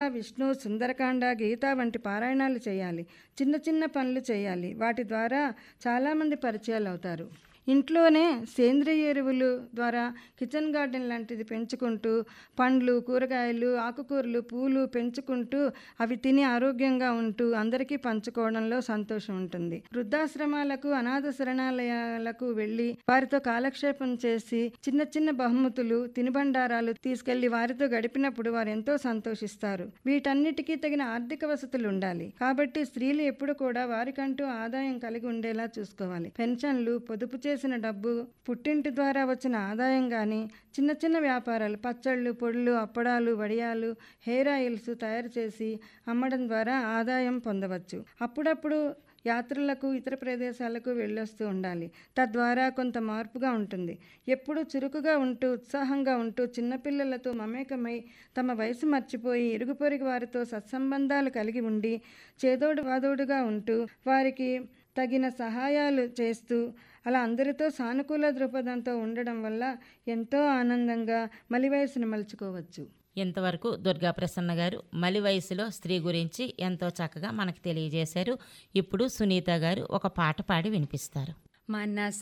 విష్ణు సుందరకాండ గీత వంటి పారాయణాలు చేయాలి చిన్న చిన్న పనులు చేయాలి వాటి ద్వారా చాలామంది పరిచయాలు అవుతారు ఇంట్లోనే సేంద్రియ ఎరువులు ద్వారా కిచెన్ గార్డెన్ లాంటిది పెంచుకుంటూ పండ్లు కూరగాయలు ఆకుకూరలు పూలు పెంచుకుంటూ అవి తిని ఆరోగ్యంగా ఉంటూ అందరికీ పంచుకోవడంలో సంతోషం ఉంటుంది వృద్ధాశ్రమాలకు అనాథ శరణాలయాలకు వెళ్ళి వారితో కాలక్షేపం చేసి చిన్న చిన్న బహుమతులు తినుబండారాలు తీసుకెళ్లి వారితో గడిపినప్పుడు వారు ఎంతో సంతోషిస్తారు వీటన్నిటికీ తగిన ఆర్థిక వసతులు ఉండాలి కాబట్టి స్త్రీలు ఎప్పుడు కూడా వారికంటూ ఆదాయం కలిగి ఉండేలా చూసుకోవాలి పెన్షన్లు పొదుపు చేసిన డబ్బు పుట్టింటి ద్వారా వచ్చిన ఆదాయం కానీ చిన్న చిన్న వ్యాపారాలు పచ్చళ్ళు పొడులు అప్పడాలు వడియాలు హెయిర్ ఆయిల్స్ తయారు చేసి అమ్మడం ద్వారా ఆదాయం పొందవచ్చు అప్పుడప్పుడు యాత్రలకు ఇతర ప్రదేశాలకు వెళ్ళొస్తూ ఉండాలి తద్వారా కొంత మార్పుగా ఉంటుంది ఎప్పుడూ చురుకుగా ఉంటూ ఉత్సాహంగా ఉంటూ చిన్నపిల్లలతో మమేకమై తమ వయసు మర్చిపోయి ఇరుగు పొరుగు వారితో సత్సంబంధాలు కలిగి ఉండి చేదోడు వాదోడుగా ఉంటూ వారికి తగిన సహాయాలు చేస్తూ అలా అందరితో సానుకూల దృక్పథంతో ఉండడం వల్ల ఎంతో ఆనందంగా మలి వయసును మలుచుకోవచ్చు ఇంతవరకు దుర్గా ప్రసన్న గారు మలి వయసులో స్త్రీ గురించి ఎంతో చక్కగా మనకు తెలియజేశారు ఇప్పుడు సునీత గారు ఒక పాట పాడి వినిపిస్తారు మనస